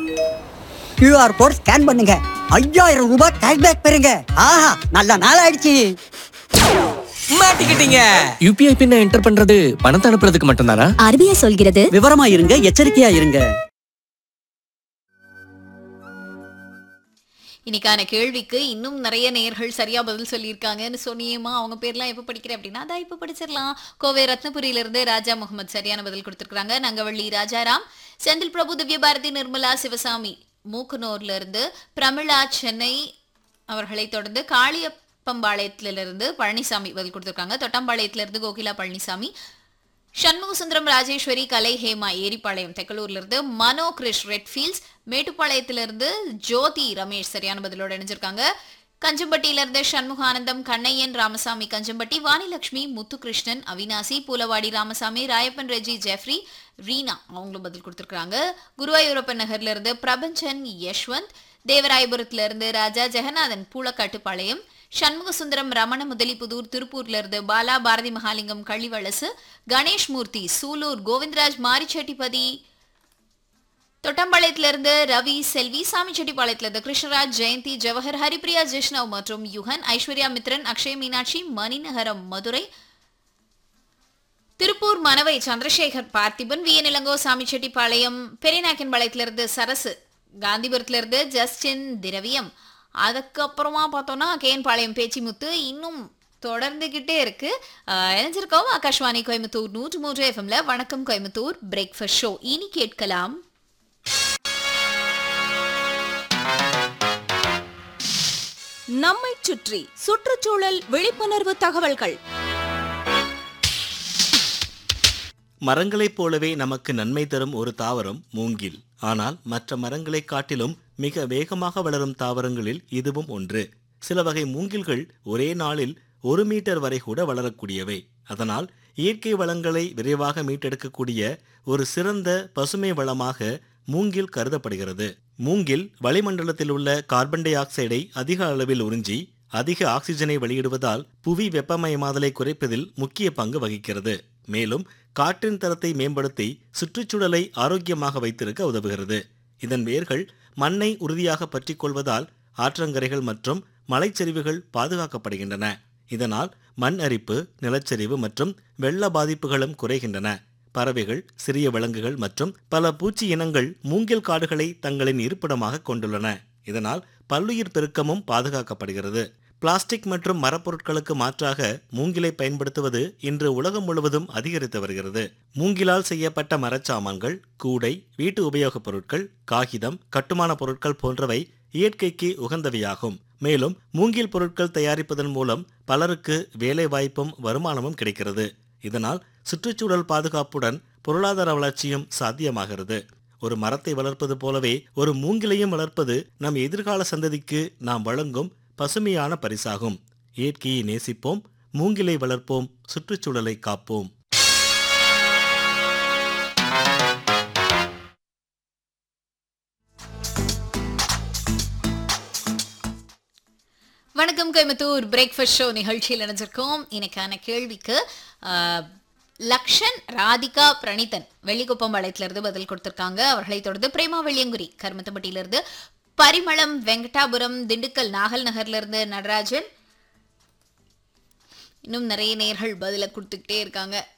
QR code scan பண்ணுங்க ஐயாயிரம் ரூபாய் கேஷ்பேக் பெறுங்க ஆஹா நல்ல நாள் ஆயிடுச்சு மாட்டிக்கிட்டீங்க யூபிஐ பின்ன என்டர் பண்றது பணத்தை அனுப்புறதுக்கு மட்டும்தானா ஆர்பிஐ சொல்கிறது விவரமா இருங்க எச்சரிக்கையா இருங்க இன்னைக்கான கேள்விக்கு இன்னும் நிறைய நேயர்கள் சரியா பதில் சொல்லியிருக்காங்கன்னு சொன்னியேமா அவங்க பேர்லாம் எப்போ படிக்கிறேன் அப்படின்னா அதான் இப்போ படிச்சிடலாம் கோவை ரத்னபுரியில இருந்து ராஜா முகமது சரியான பதில் கொடுத்திருக்காங்க நங்கவள்ளி ராஜாராம் செந்தில் பிரபு திவ்ய பாரதி நிர்மலா சிவசாமி மூக்கனூர்ல இருந்து பிரமிளா சென்னை அவர்களை தொடர்ந்து காளியப்பம்பாளையத்திலிருந்து பழனிசாமி பதில் கொடுத்திருக்காங்க தொட்டம்பாளையத்திலிருந்து கோகிலா பழனிசாமி சண்முக சுந்தரம் ராஜேஸ்வரி கலை ஹேமா ஏரிப்பாளையம் தெக்கலூர்ல இருந்து மனோ கிரிஷ் ரெட்ஃபீல்ட்ஸ் மேட்டுப்பாளையத்திலிருந்து ஜோதி ரமேஷ் சரியான பதிலோட இணைஞ்சிருக்காங்க கஞ்சம்பட்டியில இருந்து சண்முகானந்தம் கண்ணையன் ராமசாமி கஞ்சம்பட்டி வாணிலட்சுமி முத்துகிருஷ்ணன் அவினாசி பூலவாடி ராமசாமி ராயப்பன் ரெஜி ஜெஃப்ரி ரீனா அவங்களும் பதில் கொடுத்திருக்காங்க குருவாயூரப்பன் நகர்ல இருந்து பிரபஞ்சன் யஷ்வந்த் தேவராயபுரத்துல இருந்து ராஜா ஜெகநாதன் பூலக்காட்டுப்பாளையம் சண்முக சுந்தரம் ரமண முதலிபுதூர் திருப்பூர்ல இருந்து பாலா பாரதி மகாலிங்கம் கள்ளிவளசு கணேஷ் மூர்த்தி சூலூர் கோவிந்தராஜ் மாரிச்செட்டிபதி தொட்டம்பாளையத்துல இருந்து ரவி செல்வி சாமிச்செட்டிப்பாளையத்துல இருந்து கிருஷ்ணராஜ் ஜெயந்தி ஜவஹர் ஹரிப்ரியா ஜிஷ்ணவ் மற்றும் யுகன் ஐஸ்வர்யா மித்ரன் அக்ஷய் மீனாட்சி மணிநகரம் மதுரை திருப்பூர் மனவை சந்திரசேகர் பார்த்திபன் வி என் இளங்கோ சாமிச்செட்டிப்பாளையம் பெரியநாயக்கன்பாளையத்துல இருந்து சரசு காந்திபுரத்துல இருந்து ஜஸ்டின் திரவியம் அதுக்கப்புறமா பார்த்தோம்னா கேன்பாளையம் பேச்சிமுத்து இன்னும் தொடர்ந்துகிட்டே இருக்கு ஆஹ் இணைஞ்சிருக்கோம் ஆகாஷ்வாணி கோயம்புத்தூர் நூற்று மூன்று எஃப்எம்ல வணக்கம் கோயம்புத்தூர் பிரேக்ஃபாஸ்ட் ஷோ இனி கேட்கலாம் நம்மைச் சுற்றி சுற்றுச்சூழல் விழிப்புணர்வு தகவல்கள் மரங்களைப் போலவே நமக்கு நன்மை தரும் ஒரு தாவரம் மூங்கில் ஆனால் மற்ற மரங்களைக் காட்டிலும் மிக வேகமாக வளரும் தாவரங்களில் இதுவும் ஒன்று சில வகை மூங்கில்கள் ஒரே நாளில் ஒரு மீட்டர் வரை கூட வளரக்கூடியவை அதனால் இயற்கை வளங்களை விரைவாக மீட்டெடுக்கக்கூடிய ஒரு சிறந்த பசுமை வளமாக மூங்கில் கருதப்படுகிறது மூங்கில் வளிமண்டலத்தில் உள்ள கார்பன் டை ஆக்சைடை அதிக அளவில் உறிஞ்சி அதிக ஆக்சிஜனை வெளியிடுவதால் புவி வெப்பமயமாதலை குறைப்பதில் முக்கிய பங்கு வகிக்கிறது மேலும் காற்றின் தரத்தை மேம்படுத்தி சுற்றுச்சூழலை ஆரோக்கியமாக வைத்திருக்க உதவுகிறது இதன் வேர்கள் மண்ணை உறுதியாக பற்றிக் கொள்வதால் ஆற்றங்கரைகள் மற்றும் மலைச்சரிவுகள் பாதுகாக்கப்படுகின்றன இதனால் மண் அரிப்பு நிலச்சரிவு மற்றும் வெள்ள பாதிப்புகளும் குறைகின்றன பறவைகள் சிறிய விலங்குகள் மற்றும் பல பூச்சி இனங்கள் மூங்கில் காடுகளை தங்களின் இருப்பிடமாக கொண்டுள்ளன இதனால் பல்லுயிர் பெருக்கமும் பாதுகாக்கப்படுகிறது பிளாஸ்டிக் மற்றும் மரப்பொருட்களுக்கு மாற்றாக மூங்கிலை பயன்படுத்துவது இன்று உலகம் முழுவதும் அதிகரித்து வருகிறது மூங்கிலால் செய்யப்பட்ட மரச்சாமான்கள் கூடை வீட்டு உபயோகப் பொருட்கள் காகிதம் கட்டுமான பொருட்கள் போன்றவை இயற்கைக்கு உகந்தவையாகும் மேலும் மூங்கில் பொருட்கள் தயாரிப்பதன் மூலம் பலருக்கு வேலைவாய்ப்பும் வருமானமும் கிடைக்கிறது இதனால் சுற்றுச்சூழல் பாதுகாப்புடன் பொருளாதார வளர்ச்சியும் சாத்தியமாகிறது ஒரு மரத்தை வளர்ப்பது போலவே ஒரு மூங்கிலையும் வளர்ப்பது நம் எதிர்கால சந்ததிக்கு நாம் வழங்கும் பசுமையான பரிசாகும் இயற்கையை நேசிப்போம் மூங்கிலை வளர்ப்போம் சுற்றுச்சூழலை காப்போம் வணக்கம் கோயம்புத்தூர் பிரேக்ஃபாஸ்ட் ஷோ நிகழ்ச்சியில் இணைஞ்சிருக்கோம் இன்னைக்கான கேள்விக்கு ஆஹ், லக்ஷன் ராதிகா பிரணீதன் வெள்ளிக்குப்பம் இருந்து பதில் கொடுத்திருக்காங்க அவர்களை தொடர்ந்து பிரேமா வெள்ளியங்குடி கருமத்தம்பட்டியிலிருந்து பரிமளம் வெங்கடாபுரம் திண்டுக்கல் நாகல் நகர்ல இருந்து நடராஜன் இன்னும் நிறைய நேர்கள் பதில கொடுத்துக்கிட்டே இருக்காங்க